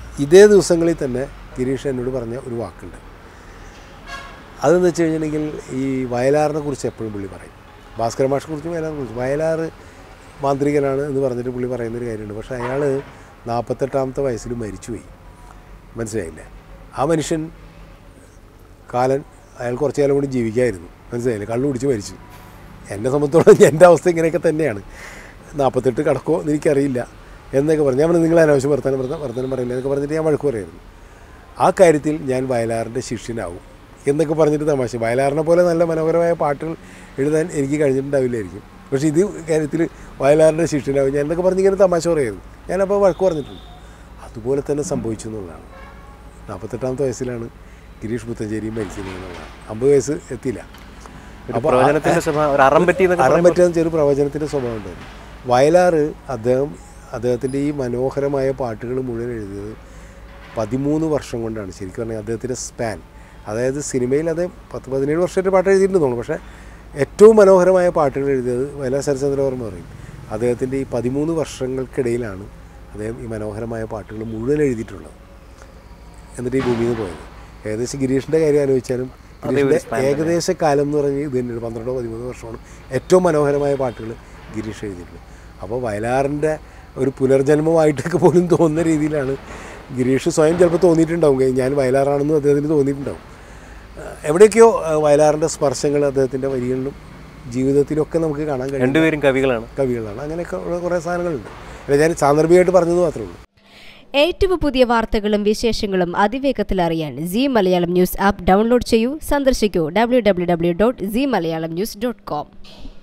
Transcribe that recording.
ഇതേ ദിവസങ്ങളിൽ തന്നെ ഗിരീഷ് എന്നോട് പറഞ്ഞ ഒരു വാക്കുണ്ട് അതെന്ന് വെച്ച് കഴിഞ്ഞിട്ടുണ്ടെങ്കിൽ ഈ വയലാറിനെ കുറിച്ച് എപ്പോഴും പുള്ളി പറയും ഭാസ്കര മാഷിനെ കുറിച്ചും വയലാറിനെ കുറിച്ച് വയലാർ മാന്ത്രികനാണ് എന്ന് പറഞ്ഞിട്ട് പുള്ളി പറയുന്നൊരു കാര്യമുണ്ട് പക്ഷേ അയാൾ നാൽപ്പത്തെട്ടാമത്തെ വയസ്സിൽ മരിച്ചുപോയി മനസ്സിലായില്ലേ ആ മനുഷ്യൻ കാലൻ അയാൾ കുറച്ച് കാലം കൂടി ജീവിക്കായിരുന്നു മനസ്സിലായില്ലേ കള്ളു കുടിച്ച് മരിച്ചു എന്നെ സംബന്ധിച്ചോളം എൻ്റെ അവസ്ഥ ഇങ്ങനെയൊക്കെ തന്നെയാണ് നാൽപ്പത്തെട്ട് കടക്കോ എന്ന് എനിക്കറിയില്ല എന്നൊക്കെ പറഞ്ഞു ഞാൻ പറഞ്ഞു, നിങ്ങൾ അനാവശ്യം വർത്തമാനം വർത്തമാനം വർത്തമാനം പറയില്ല എന്നൊക്കെ പറഞ്ഞിട്ട് ഞാൻ വഴക്ക് പറയായിരുന്നു ആ കാര്യത്തിൽ ഞാൻ വയലാറിൻ്റെ ശിഷ്യനാവും എന്നൊക്കെ പറഞ്ഞിട്ട് തമാശ വയലാറിനെ പോലെ നല്ല മനോഹരമായ പാട്ടുകൾ എഴുതാൻ എനിക്ക് കഴിഞ്ഞിട്ടുണ്ടാവില്ലായിരിക്കും പക്ഷേ ഇത് കാര്യത്തിൽ വയലാറിൻ്റെ ശിഷ്യനാവും ഞാൻ എന്നൊക്കെ പറഞ്ഞ് ഇങ്ങനെ തമാശ പറയായിരുന്നു ഞാനപ്പോൾ വഴക്ക് പറഞ്ഞിട്ടുണ്ട് അതുപോലെ തന്നെ സംഭവിച്ചു എന്നുള്ളതാണ് നാൽപ്പത്തെട്ടാമത്തെ വയസ്സിലാണ് ഗിരീഷ് പുത്തഞ്ചേരി മരിക്കുന്നത് എന്നുള്ളതാണ് അമ്പത് വയസ്സ് എത്തിയില്ല ഒരു പ്രവചനത്തിന്റെ സ്വഭാവം ഒരു അറം പറ്റി എന്നൊക്കെ അറാൻ പറ്റുന്ന ചെറു പ്രവചനത്തിൻ്റെ സ്വഭാവം ഉണ്ടായിരുന്നു വയലാർ അദ്ദേഹം അദ്ദേഹത്തിൻ്റെ ഈ മനോഹരമായ പാട്ടുകൾ മുഴുവൻ എഴുതിയത് പതിമൂന്ന് വർഷം കൊണ്ടാണ് ശരിക്കും പറഞ്ഞാൽ അദ്ദേഹത്തിൻ്റെ സ്പാൻ അതായത് സിനിമയിൽ അത് പത്ത് പതിനേഴ് വർഷമായിട്ട് പാട്ട് എഴുതിയിട്ടുണ്ടെന്ന് തോന്നുന്നു പക്ഷേ ഏറ്റവും മനോഹരമായ പാട്ടുകൾ എഴുതിയത് വയലാർ ശരചന്ദ്രവർമ്മ പറയും അദ്ദേഹത്തിൻ്റെ ഈ പതിമൂന്ന് വർഷങ്ങൾക്കിടയിലാണ് അദ്ദേഹം ഈ മനോഹരമായ പാട്ടുകൾ മുഴുവൻ എഴുതിയിട്ടുള്ളത് എന്നിട്ട് ഈ ഭൂമിയിൽ നിന്ന് പോയത് ഏകദേശം ഗിരീഷിൻ്റെ കാര്യം ആലോചിച്ചാലും ഗിരീഷിൻ്റെ ഏകദേശ കാലം എന്ന് പറഞ്ഞാൽ ഇത് തന്നെയാണ് പന്ത്രണ്ടോ പതിമൂന്ന് വർഷമാണ് ഏറ്റവും മനോഹരമായ പാട്ടുകൾ ഗിരീഷ് എഴുതിയിട്ടുള്ളത് അപ്പോൾ വയലാറിൻ്റെ ഒരു പുനർജന്മമായിട്ടൊക്കെ പോലും തോന്നുന്ന രീതിയിലാണ് ഗിരീഷ് സ്വയം ചിലപ്പോൾ തോന്നിയിട്ടുണ്ടാവും "ഏയ് ഞാൻ വയലാറാണെന്ന് അദ്ദേഹത്തിന് തോന്നിയിട്ടുണ്ടാവും ഏഹ് എവിടെയൊക്കെയോ ഏഹ് വയലാറിൻ്റെ സ്പർശങ്ങൾ അദ്ദേഹത്തിൻ്റെ വരികളിലും ജീവിതത്തിലൊക്കെ നമുക്ക് കാണാൻ കഴിയും രണ്ടുപേരും കവികളാണ് കവികളാണ് അങ്ങനെയൊക്കെ ഉള്ള കുറേ സാധനങ്ങളുണ്ട് അല്ല ഞാൻ സാന്ദർഭികമായിട്ട് പറഞ്ഞത് മാത്രമേ ഉള്ളൂ ഏറ്റവും പുതിയ വാർത്തകളും വിശേഷങ്ങളും അതിവേഗത്തിൽ അറിയാൻ C Malayalam news app download ചെയ്യൂ സന്ദർശിക്കൂ W W W dot C Malayalam news dot com